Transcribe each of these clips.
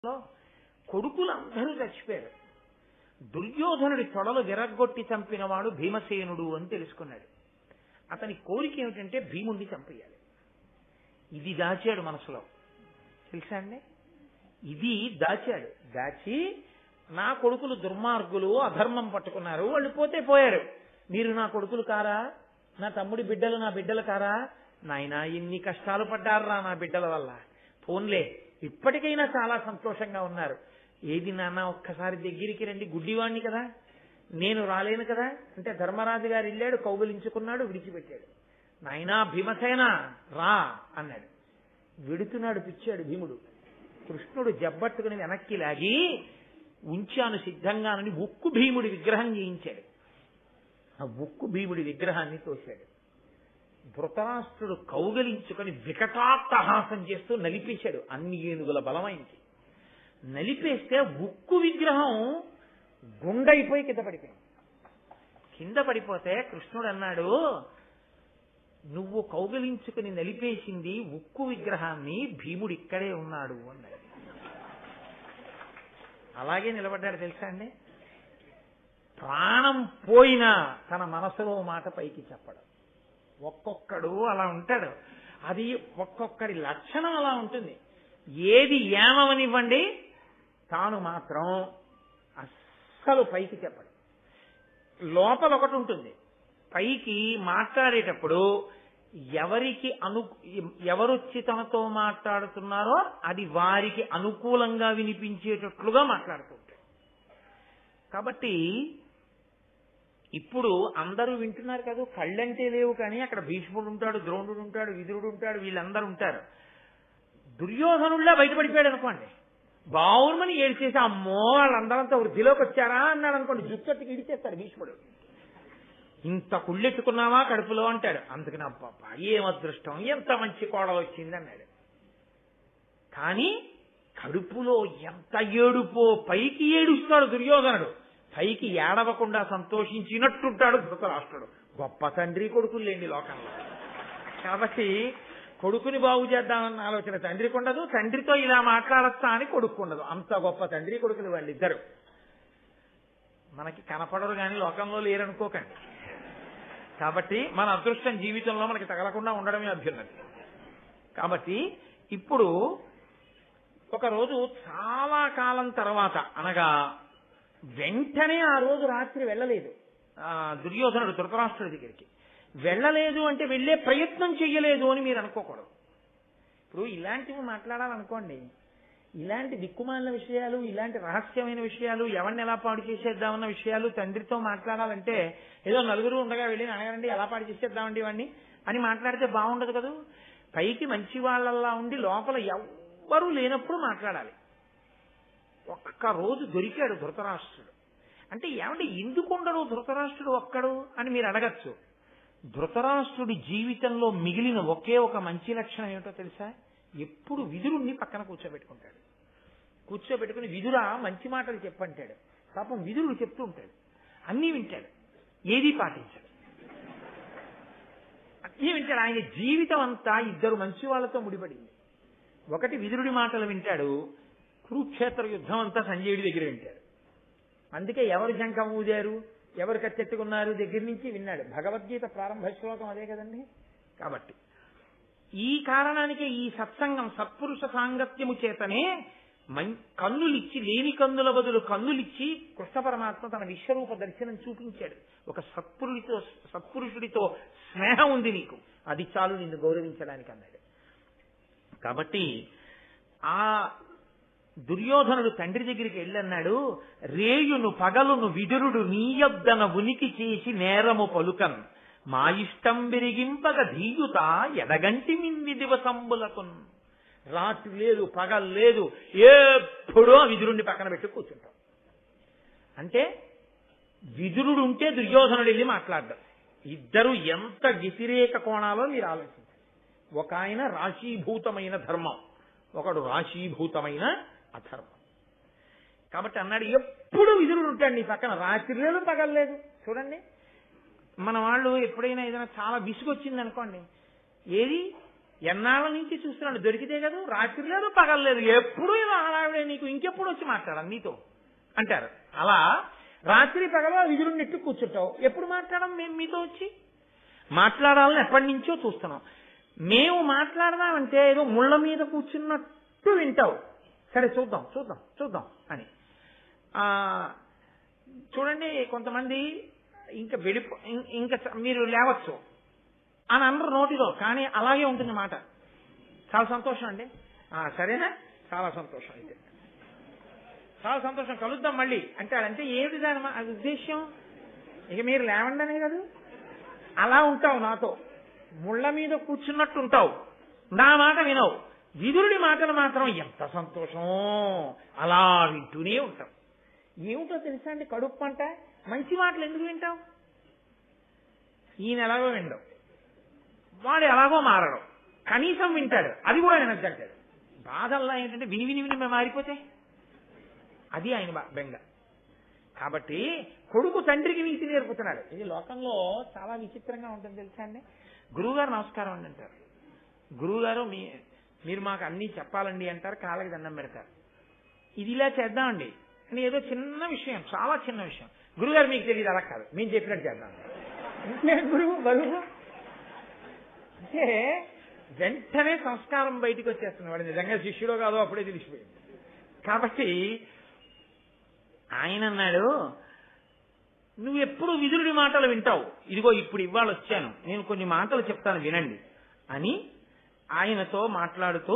కొడుకులందరూ చచ్చిపోయారు దుర్యోధనుడి తొడలు విరగ్గొట్టి చంపినవాడు భీమసేనుడు అని తెలుసుకున్నాడు అతని కోరిక ఏమిటంటే భీముణ్ణి చంపేయాలి ఇది దాచాడు మనసులో తెలుసా అండి ఇది దాచాడు దాచి నా కొడుకులు దుర్మార్గులు అధర్మం పట్టుకున్నారు వాళ్ళు పోతే పోయారు మీరు నా కొడుకులు కారా నా తమ్ముడి బిడ్డలు నా బిడ్డలు కారా నాయనా ఇన్ని కష్టాలు పడ్డారా నా బిడ్డల వల్ల ఫోన్లే ఇప్పటికైనా చాలా సంతోషంగా ఉన్నారు ఏది నాన్న ఒక్కసారి దగ్గరికి రండి గుడ్డివాణ్ణి కదా నేను రాలేను కదా అంటే ధర్మరాజు గారు వెళ్ళాడు కౌగులించుకున్నాడు విడిచిపెట్టాడు నాయనా భీమసేన రా అన్నాడు వెడుతున్నాడు పిచ్చాడు భీముడు కృష్ణుడు జబ్బట్టుకుని వెనక్కి లాగి ఉంచాను సిద్ధంగానని ఉక్కు భీముడి విగ్రహం చేయించాడు ఆ ఉక్కు భీముడి విగ్రహాన్ని తోశాడు ధృతరాష్ట్రుడు కౌగలించుకొని వికటాట్టహాసం చేస్తూ నలిపేశాడు అన్ని ఏనుగుల బలమైంది నలిపేస్తే ఉక్కు విగ్రహం గుండైపోయి కింద పడిపోయింది కింద పడిపోతే కృష్ణుడు అన్నాడు నువ్వు కౌగలించుకుని నలిపేసింది ఉక్కు విగ్రహాన్ని భీముడు ఇక్కడే ఉన్నాడు అన్నాడు అలాగే నిలబడ్డాడు తెలుసా అండి ప్రాణం పోయినా తన మనసులో మాట పైకి చెప్పడం ఒక్కొక్కడు అలా ఉంటాడు అది ఒక్కొక్కడి లక్షణం అలా ఉంటుంది ఏది ఏమవనివ్వండి తాను మాత్రం అస్సలు పైకి చెప్పడు లోపల ఒకటి ఉంటుంది పైకి మాట్లాడేటప్పుడు ఎవరికి అను ఎవరొచ్చి తనతో మాట్లాడుతున్నారో అది వారికి అనుకూలంగా వినిపించేటట్లుగా మాట్లాడుతూ ఉంటాడు కాబట్టి ఇప్పుడు అందరూ వింటున్నారు కదా కళ్ళంటే లేవు కానీ అక్కడ భీష్ముడు ఉంటాడు ద్రోణుడు ఉంటాడు విదురుడు ఉంటాడు వీళ్ళందరూ ఉంటారు దుర్యోధనుల్లా బయటపడిపోయాడు అనుకోండి బావుమని ఏడ్చేసి అమ్మో వాళ్ళందరంతా వృద్ధిలోకి వచ్చారా అన్నాడు అనుకోండి జుట్టట్టుకి ఇడిచేస్తాడు భీష్ముడు ఇంత కుళ్ళెట్టుకున్నావా కడుపులో అంటాడు అందుకని అబ్బా ఏం అదృష్టం ఎంత మంచి కోడలు వచ్చింది అన్నాడు కానీ కడుపులో ఎంత ఏడుపో పైకి ఏడుస్తాడు దుర్యోధనుడు పైకి ఏడవకుండా సంతోషించినట్టుంటాడు ధృతరాష్ట్రుడు గొప్ప తండ్రి కొడుకులు లేండి లోకంలో కాబట్టి కొడుకుని బాగు చేద్దామన్న ఆలోచన తండ్రికి ఉండదు తండ్రితో ఇలా మాట్లాడచ్చా అని కొడుకు ఉండదు అంత గొప్ప తండ్రి కొడుకులు వాళ్ళిద్దరు మనకి కనపడరు కానీ లోకంలో లేరనుకోకండి కాబట్టి మన అదృష్టం జీవితంలో మనకి తగలకుండా ఉండడమే అభ్యున్నది కాబట్టి ఇప్పుడు ఒకరోజు చాలా కాలం తర్వాత అనగా వెంటనే ఆ రోజు రాత్రి వెళ్ళలేదు ఆ దుర్యోధనుడు ధృతరాష్ట్రుడి దగ్గరికి వెళ్ళలేదు అంటే వెళ్ళే ప్రయత్నం చెయ్యలేదు అని మీరు అనుకోకూడదు ఇప్పుడు ఇలాంటివి మాట్లాడాలనుకోండి ఇలాంటి దిక్కుమాలిన విషయాలు ఇలాంటి రహస్యమైన విషయాలు ఎవరిని ఎలా పాడు చేసేద్దామన్న విషయాలు తండ్రితో మాట్లాడాలంటే ఏదో నలుగురు ఉండగా వెళ్ళి అడగండి ఎలా పాడు చేసేద్దామండి వాడిని అని మాట్లాడితే బాగుండదు కదా పైకి మంచి వాళ్ళల్లా ఉండి లోపల ఎవ్వరూ లేనప్పుడు మాట్లాడాలి ఒక్క రోజు దొరికాడు ధృతరాష్ట్రుడు అంటే ఏమంటే ఎందుకు ఉండడు ధృతరాష్ట్రుడు ఒక్కడు అని మీరు అడగచ్చు ధృతరాష్ట్రుడి జీవితంలో మిగిలిన ఒకే ఒక మంచి లక్షణం ఏమిటో తెలుసా ఎప్పుడు విదురుణ్ణి పక్కన కూర్చోబెట్టుకుంటాడు కూర్చోబెట్టుకుని విదురా మంచి మాటలు చెప్పంటాడు పాపం విదురుడు చెప్తూ ఉంటాడు అన్నీ వింటాడు ఏది పాటించాడు అన్నీ వింటాడు ఆయన జీవితం అంతా ఇద్దరు మంచి వాళ్ళతో ముడిపడింది ఒకటి విదురుడి మాటలు వింటాడు కురుక్షేత్ర యుద్ధం అంతా సంజయుడి దగ్గర వింటాడు అందుకే ఎవరు శంఖం ఊదారు ఎవరు కత్తెత్తుకున్నారు దగ్గర నుంచి విన్నాడు భగవద్గీత ప్రారంభ శ్లోకం అదే కదండి కాబట్టి ఈ కారణానికే ఈ సత్సంగం సత్పురుష సాంగత్యము చేతనే మం కన్నులిచ్చి లేని కన్నుల బదులు కన్నులిచ్చి కృష్ణ పరమాత్మ తన విశ్వరూప దర్శనం చూపించాడు ఒక సత్పురుడితో సత్పురుషుడితో స్నేహం ఉంది నీకు అది చాలు నిన్ను గౌరవించడానికి అన్నాడు కాబట్టి ఆ దుర్యోధనుడు తండ్రి దగ్గరికి వెళ్ళన్నాడు రేయును పగలును విదురుడు నీయొద్దన ఉనికి చేసి నేరము పలుకన్ మా ఇష్టం విరిగింపగ ధీయుత ఎడగంటి మిన్ని దివసంబులకున్ రాత్రి లేదు పగలు లేదు ఎప్పుడో విదురుణ్ణి పక్కన పెట్టి కూర్చుంటాం అంటే విదురుడు ఉంటే దుర్యోధనుడు వెళ్ళి మాట్లాడడం ఇద్దరు ఎంత వ్యతిరేక కోణాలో మీరు ఆలోచించాలి ఒక ఆయన రాశీభూతమైన ధర్మం ఒకడు రాశీభూతమైన అధర్మం కాబట్టి అన్నాడు ఎప్పుడు విధుడు ఉంటాడు నీ పక్కన రాత్రి లేదు పగలలేదు చూడండి మన వాళ్ళు ఎప్పుడైనా ఏదైనా చాలా విసుగొచ్చింది అనుకోండి ఏది ఎన్నాళ్ళ నుంచి చూస్తున్నాడు దొరికితే కదా రాత్రి లేదు పగలలేదు ఎప్పుడు ఇలా హడావిడే నీకు ఇంకెప్పుడు వచ్చి మాట్లాడాలి నీతో అంటారు అలా రాత్రి పగల విధులు నెట్టు కూర్చుంటావు ఎప్పుడు మాట్లాడడం మేము మీతో వచ్చి మాట్లాడాలని ఎప్పటి నుంచో చూస్తున్నాం మేము మాట్లాడదామంటే ఏదో ముళ్ళ మీద కూర్చున్నట్టు వింటావు సరే చూద్దాం చూద్దాం చూద్దాం అని ఆ, చూడండి కొంతమంది ఇంకా వెళ్ళిపో ఇం- ఇంకా చ- మీరు లేవచ్చు అని అందరు నోటిలో కానీ అలాగే ఉంటుంది మాట చాలా సంతోషం అండి ఆ, సరేనా చాలా సంతోషం అయితే చాలా సంతోషం కలుద్దాం మళ్ళీ అంటాడంటే ఏమిటి దాని మా- అది ఉద్దేశ్యం ఇక మీరు లేవండనే కదా అలా ఉంటావు నాతో ముళ్ళ మీద కూర్చున్నట్టు ఉంటావు నా మాట వినవు విదురుడి మాటలు మాత్రం ఎంత సంతోషం అలా వింటూనే ఉంటాం ఏమిటో తెలుసా అండి కడుపు పంట మంచి మాటలు ఎందుకు వింటావు ఈయన ఎలాగో వినడం వాడు ఎలాగో మారడం కనీసం వింటాడు అది కూడా వినద్దంటాడు బాధల్లా ఏంటంటే విని విని విని మేము మారిపోతే అది ఆయన బా- బెంగ కాబట్టి కొడుకు తండ్రికి నీతి నేర్పుతున్నాడు ఇది లోకంలో చాలా విచిత్రంగా ఉంటుంది తెలుసా అండి గురువుగారు నమస్కారం అండి అంటారు గురువుగారు మీ మీరు మాకు అన్నీ చెప్పాలండి అంటారు కాళ్ళకి దండం పెడతారు ఇది ఇలా చేద్దామండి అని ఏదో చిన్న విషయం చాలా చిన్న విషయం గురుగారు మీకు తెలియదు అలా కాదు మేము చెప్పినట్టు చేద్దాం ఇంకే గురువు బరువు అంటే వెంటనే సంస్కారం బయటికి వచ్చేస్తుంది వాడు నిజంగా శిష్యుడో కాదో అప్పుడే తెలిసిపోయింది కాబట్టి ఆయన అన్నాడు నువ్వు ఎప్పుడు విదురుడి మాటలు వింటావు ఇదిగో ఇప్పుడు ఇవాళ వచ్చాను నేను కొన్ని మాటలు చెప్తాను వినండి అని ఆయనతో మాట్లాడుతూ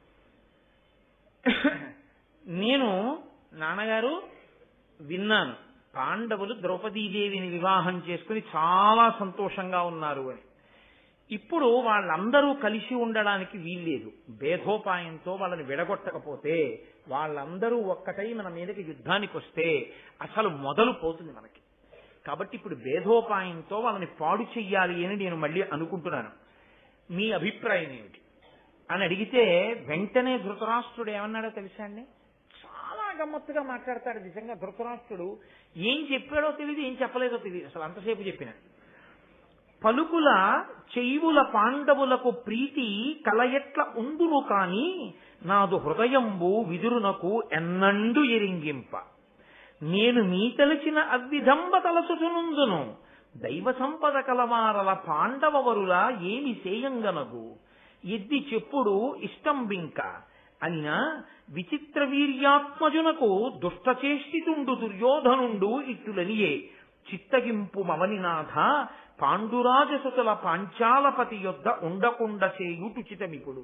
నేను నాన్నగారు విన్నాను పాండవులు ద్రౌపదీదేవిని వివాహం చేసుకుని చాలా సంతోషంగా ఉన్నారు అని ఇప్పుడు వాళ్ళందరూ కలిసి ఉండడానికి వీల్లేదు భేదోపాయంతో వాళ్ళని విడగొట్టకపోతే వాళ్ళందరూ ఒక్కటై మన మీదకి యుద్ధానికి వస్తే అసలు మొదలు పోతుంది మనకి కాబట్టి ఇప్పుడు భేదోపాయంతో వాళ్ళని పాడు చెయ్యాలి అని నేను మళ్ళీ అనుకుంటున్నాను మీ అభిప్రాయం ఏమిటి అని అడిగితే వెంటనే ధృతరాష్ట్రుడు ఏమన్నాడో తెలుసా అండి చాలా గమ్మత్తుగా మాట్లాడతాడు నిజంగా ధృతరాష్ట్రుడు ఏం చెప్పాడో తెలియదు ఏం చెప్పలేదో తెలియదు అసలు అంతసేపు చెప్పిన పలుకుల చెయ్వుల పాండవులకు ప్రీతి కలయట్ల ఉందును కాని నాదు హృదయంబు విదురునకు ఎన్నండు ఎరింగింప నేను మీ తలచిన అవ్విధంబ తలసుచునుందును దైవ సంపద కలవారల పాండవవరుల ఏమి సేయంగనగు ఎద్ది చెప్పుడు ఇష్టంబింక అయినా విచిత్ర వీర్యాత్మజునకు దుష్టచేష్టితుండు దుర్యోధనుండు ఇట్టులనియే చిత్తగింపు మవనినాథ పాండురాజసుతుల పాంచాలపతి యొద్ద ఉండకుండ చేయుటుచితమిపుడు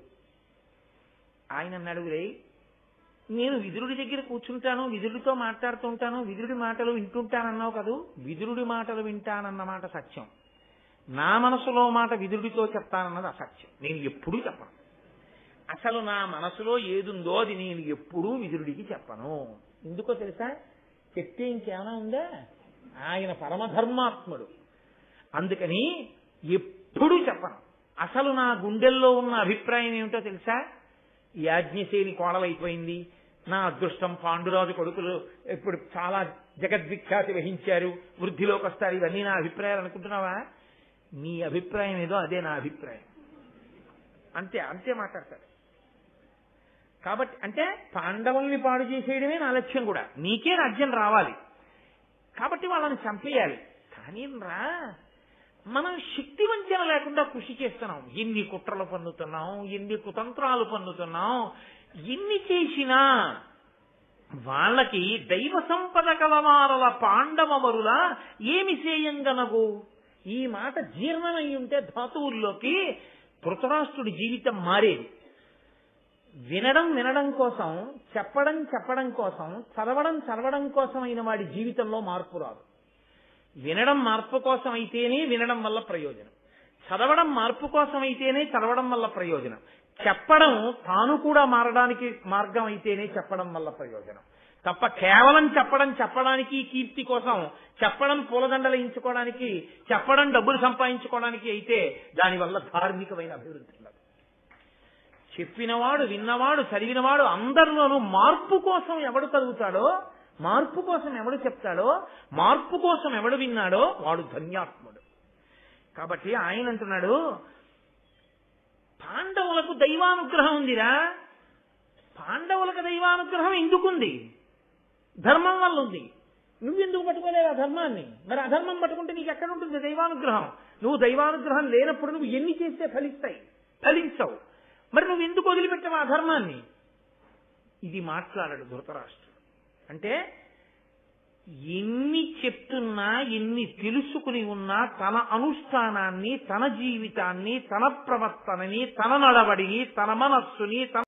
ఆయన నడుగురే నేను విదురుడి దగ్గర కూర్చుంటాను విదురుడితో మాట్లాడుతుంటాను విదురుడి మాటలు వింటుంటానన్నావు కదూ విదురుడి మాటలు వింటానన్న మాట సత్యం నా మనసులో మాట విదురుడితో చెప్తానన్నది అసత్యం నేను ఎప్పుడూ చెప్పను అసలు నా మనసులో ఏదుందో అది నేను ఎప్పుడూ విదురుడికి చెప్పను ఎందుకో తెలుసా చెప్తే ఇంకేమైనా ఉందా ఆయన పరమధర్మాత్ముడు అందుకని ఎప్పుడూ చెప్పను అసలు నా గుండెల్లో ఉన్న అభిప్రాయం ఏమిటో తెలుసా ఈ యాజ్ఞసేని కోడలైపోయింది నా అదృష్టం పాండురాజు కొడుకులు ఇప్పుడు చాలా జగద్విఖ్యాతి వహించారు వృద్ధిలోకి వస్తారు ఇవన్నీ నా అభిప్రాయాలు అనుకుంటున్నావా నీ అభిప్రాయం ఏదో అదే నా అభిప్రాయం అంతే అంతే మాట్లాడతాడు కాబట్టి అంటే పాండవుల్ని పాడు చేసేయడమే నా లక్ష్యం కూడా నీకే రాజ్యం రావాలి కాబట్టి వాళ్ళని చంపేయాలి కానీ రా మనం శక్తి వంచన లేకుండా కృషి చేస్తున్నాం ఎన్ని కుట్రలు పన్నుతున్నాం ఎన్ని కుతంత్రాలు పన్నుతున్నాం ఎన్ని చేసినా వాళ్ళకి దైవ సంపద కలవారల పాండవరుల ఏమి సేయంగనగు ఈ మాట జీర్ణమై ఉంటే ధాతువుల్లోకి ధృతరాష్ట్రుడి జీవితం మారేది వినడం వినడం కోసం చెప్పడం చెప్పడం కోసం చదవడం చదవడం కోసం అయిన వాడి జీవితంలో మార్పు రాదు వినడం మార్పు కోసం అయితేనే వినడం వల్ల ప్రయోజనం చదవడం మార్పు కోసం అయితేనే చదవడం వల్ల ప్రయోజనం చెప్పడం తాను కూడా మారడానికి మార్గం అయితేనే చెప్పడం వల్ల ప్రయోజనం తప్ప కేవలం చెప్పడం చెప్పడానికి కీర్తి కోసం చెప్పడం పూలదండలు ఎంచుకోవడానికి చెప్పడం డబ్బులు సంపాదించుకోవడానికి అయితే దానివల్ల ధార్మికమైన అభివృద్ధి ఉండదు చెప్పినవాడు విన్నవాడు చదివినవాడు అందరిలోనూ మార్పు కోసం ఎవడు చదువుతాడో మార్పు కోసం ఎవడు చెప్తాడో మార్పు కోసం ఎవడు విన్నాడో వాడు ధన్యాత్ముడు కాబట్టి ఆయన అంటున్నాడు పాండవులకు దైవానుగ్రహం ఉందిరా పాండవులకు దైవానుగ్రహం ఎందుకుంది ధర్మం వల్ల ఉంది నువ్వెందుకు పట్టుకోలేవు ఆ ధర్మాన్ని మరి అధర్మం పట్టుకుంటే నీకు ఎక్కడ ఉంటుంది దైవానుగ్రహం నువ్వు దైవానుగ్రహం లేనప్పుడు నువ్వు ఎన్ని చేస్తే ఫలిస్తాయి ఫలించవు మరి నువ్వు ఎందుకు వదిలిపెట్టావు ఆ ధర్మాన్ని ఇది మాట్లాడాడు ధృతరాష్ట్రుడు అంటే ఎన్ని చెప్తున్నా ఎన్ని తెలుసుకుని ఉన్నా తన అనుష్ఠానాన్ని తన జీవితాన్ని తన ప్రవర్తనని తన నడవడిని తన మనస్సుని తన